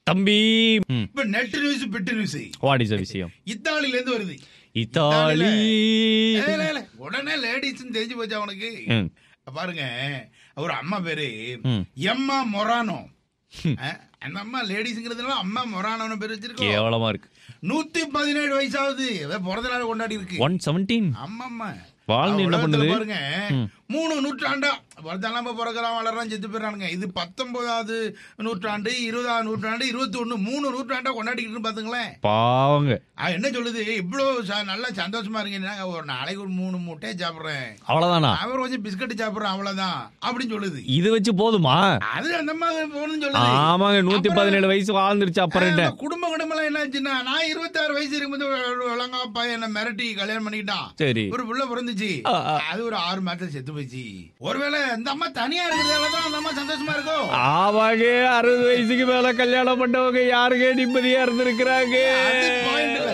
தம்பி இப்ப net news bit news what is விஷயம் இத்தாலில இருந்து வருது இத்தாலி ஏய், இல்ல, இல்ல. உடனே லேடிஸ் தெரிஞ்சு போச்சு அவனுக்கு ம். பாருங்க ஒரு அம்மா பேரு ம். எம்மா மொரானோ அஹ், அந்த அம்மா லேடிஸ்ங்கிறதுனால அம்மா மொரானோன்னு பேர் வச்சிருக்கோம் கேவலமா இருக்கு நூத்தி பதினேழு வயசாகுது ஏதோ பிறந்த நாள் கொண்டாடி இருக்கு ஒன் செவன்டீன் ஆமா ஆமா வாழ்ந்து என்ன உலகத்துல பண்ணுது பாருங்க மூணு நூற்றாண்டா வருத்தம் பிறகுறான் வளர்றான் செத்து போயிடறானுங்க இது பத்தொன்பதாவது நூற்றாண்டு இருபதாவது நூற்றாண்டு இருபத்தி ஒண்ணு மூணு நூற்றாண்டா கொண்டாடிக்கிட்டு பாத்துங்களேன் பாவங்க அது என்ன சொல்லுது இவ்வளவு ச- நல்லா சந்தோஷமா இருக்கீங்க ஒரு நாளைக்கு ஒரு மூணு மூட்டையை சாப்பிடுறேன் அவ்வளவுதானா அவர் கொஞ்சம் பிஸ்கட் சாப்பிடுறேன் அவ்வளவுதான் அப்படின்னு சொல்லுது இது வச்சு போதுமா அது அந்த மாதிரி போகணும்னு சொல்லுது ஆமாங்க நூத்தி அப்புறம் பதினேழு வயசு வாழ்ந்துருச்சு அப்புறம் என்ன அந்த குடும்ப குடும்பம் என்ன ஆச்சுன்னா நான் இருபத்தாறு வயசு இருக்கும்போது ஒரு விளங்காப்பா என்ன மிரட்டி கல்யாணம் பண்ணிக்கிட்டான் சரி ஒரு புள்ள பிறந்துச்சு ஆ, ஆ. அது ஒரு ஆறு மாசம் செத்து போச்சு ஒருவேளை இந்த அம்மா தனியா இருக்கிறதால தான் அந்த அம்மா சந்தோஷமா இருக்கும் ஆமாங்க அறுபது வயசுக்கு மேல கல்யாணம் பண்ணவங்க யாருங்க நிம்மதியா இருந்திருக்கிறாங்க அது point இல்ல.